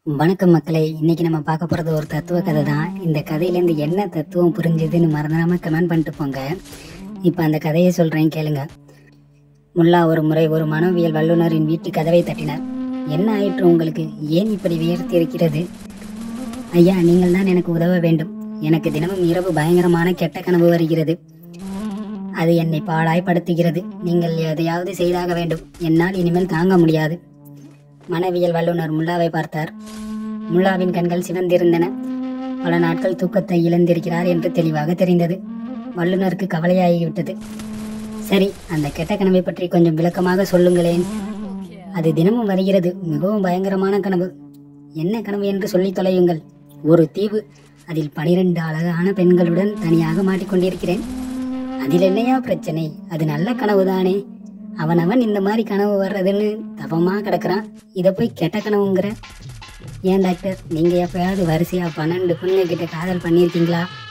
வணக்கம் மக்களே இன்னைக்கு நம்ம பார்க்க போகிறது ஒரு தத்துவ கதை தான் இந்த கதையிலேருந்து என்ன தத்துவம் புரிஞ்சுதுன்னு மறந்துடாம கமெண்ட் பண்ணிட்டு போங்க இப்போ அந்த கதையை சொல்கிறேன் கேளுங்க முல்லா ஒரு முறை ஒரு மனோவியல் வல்லுநரின் வீட்டு கதவை தட்டினார் என்ன ஆயிற்று உங்களுக்கு ஏன் இப்படி வியர்த்தி இருக்கிறது ஐயா நீங்கள் தான் எனக்கு உதவ வேண்டும் எனக்கு தினமும் இரவு பயங்கரமான கெட்ட கனவு வருகிறது அது என்னை பாழாய்ப்படுத்துகிறது நீங்கள் எதையாவது செய்தாக வேண்டும் என்னால் இனிமேல் தாங்க முடியாது மனவியல் வல்லுநர் முல்லாவை பார்த்தார் முல்லாவின் கண்கள் சிவந்திருந்தன பல நாட்கள் தூக்கத்தை இழந்திருக்கிறார் என்று தெளிவாக தெரிந்தது வல்லுநருக்கு கவலையாகிவிட்டது சரி அந்த கெட்ட கனவை பற்றி கொஞ்சம் விளக்கமாக சொல்லுங்களேன் அது தினமும் வருகிறது மிகவும் பயங்கரமான கனவு என்ன கனவு என்று சொல்லித் தொலையுங்கள் ஒரு தீவு அதில் பனிரெண்டு அழகான பெண்களுடன் தனியாக மாட்டிக்கொண்டிருக்கிறேன் அதில் என்னையா பிரச்சனை அது நல்ல கனவுதானே அவனவன் இந்த மாதிரி கனவு வர்றதுன்னு தவமா கிடக்குறான் இதை போய் கெட்ட கனவுங்கிற ஏன் டாக்டர் நீங்க எப்பயாவது வரிசையா பன்னெண்டு பொண்ணுங்க கிட்ட காதல் பண்ணியிருக்கீங்களா